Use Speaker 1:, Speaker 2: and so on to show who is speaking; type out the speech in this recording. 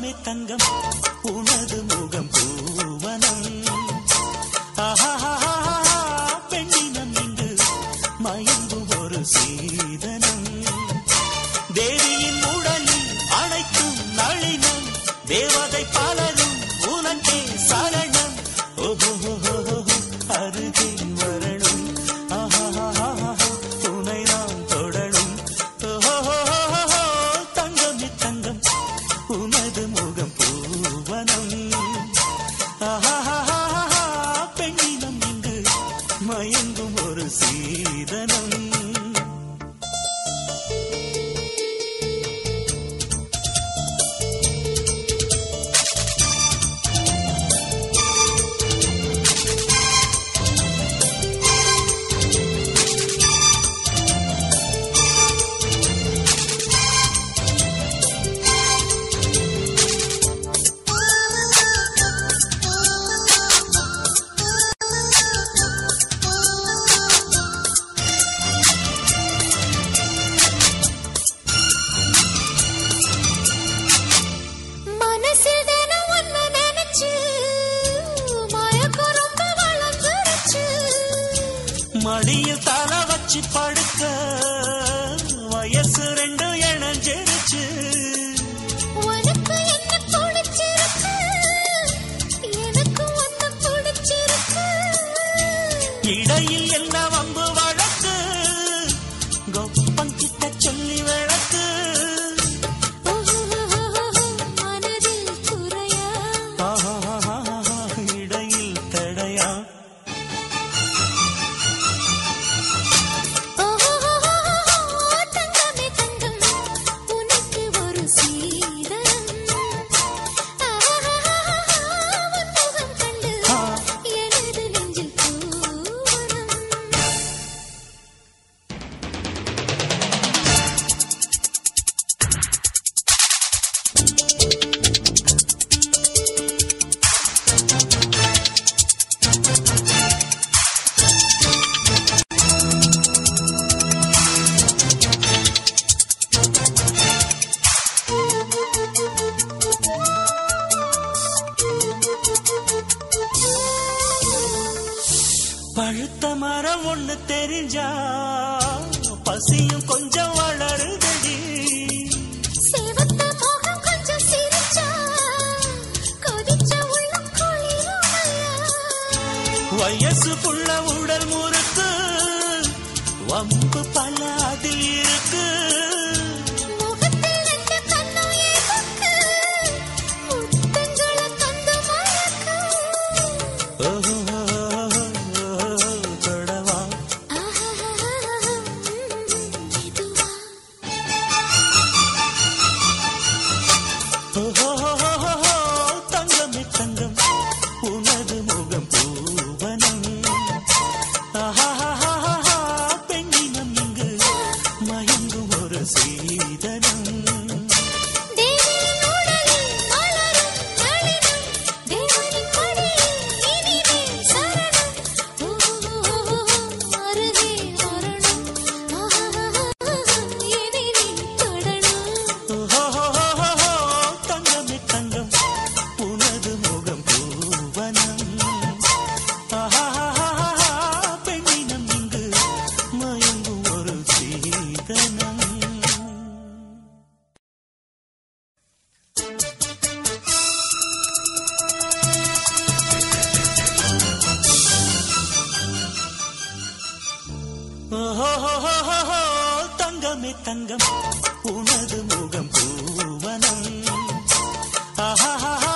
Speaker 1: தங்கமே தங்கம் உனது முகம் பூவனம் ஆஹாஹாஹா, பெண்ணினம் இங்கு மயங்கும் ஒரு சீதனம் தேவியின் உடலில் அனைத்தும் நளினம் தேவதை பலரும் உனக்கே சரணம் ஓஹோ அருகே வரணும் ஆஹாஹாஹா, உன்னை நான் தொடரும் ஓஹோ தங்கமே தங்கம் உனது முகம் பூவனம் ஆஹாஹாஹா, பெண்ணினம் இங்கு மயங்கும் ஒரு சீதனம்
Speaker 2: மனசில் தினம் உன்னை நினைச்சு மயக்கம் ரொம்ப வளர்ந்துருச்சு
Speaker 1: மடியில் தலை வச்சு படுக்க வயசு ரெண்டு இணைஞ்சிருச்சு
Speaker 2: உனக்கு என்ன பிடிச்சிருக்கு எனக்கு ஒன்னு பிடிச்சிருக்கு
Speaker 1: இடையில் என்ன வம்பு வழக்கு கொப்பங்கிட்ட சொல்லி விளக்கு
Speaker 2: மனதில் குறையா
Speaker 1: ஆஹாஹாஹா, இடையில் தடையா
Speaker 2: தங்கமே தங்கம் உனக்கு ஒரு சீதனம் உன் முகம் கண்டு எனது நெஞ்சில் பூவனம்
Speaker 1: பழுத்த மரம் ஒண்ணு தெரிஞ்சா பசியும் கொஞ்சம் வளருதடி
Speaker 2: சிவந்த முகம் கொஞ்சம் சிரிச்சா கொதிச்ச உள்ளம் குளிருமையா
Speaker 1: வயசுக்குள்ள உடல் முறுக்கு வம்பு பல அதில் இருக்கு
Speaker 2: முகத்தில் ரெண்டு கண்ணும் எதுக்கு முத்தங்களை தந்து மயக்க
Speaker 1: ஓஹோ, தொடவா
Speaker 2: மெதுவா
Speaker 1: ஓஹோ, தங்கமே தங்கம் உனது முகம் பூவனம் ஆஹாஹாஹா, பெண்ணினம் இங்கு மயங்கும் ஒரு சீதனம்
Speaker 2: தேவியின் உடலில் மலரும் நளினம் தேவனின் மடியில் இனிமேல் சரணம் அருகே வரணும் இனி நீ தொடணும்
Speaker 1: ஓஹோஹோஹோ, தங்கமே தங்கம் உனது முகம் பூவனம் ஆஹாஹாஹா, பெண்ணினம் இங்கு மயங்கும் ஒரு சீதனம் ஓஹோஹோஹோஹோ, தங்கமே தங்கம் உனது முகம் பூவனம் ஆஹாஹாஹா,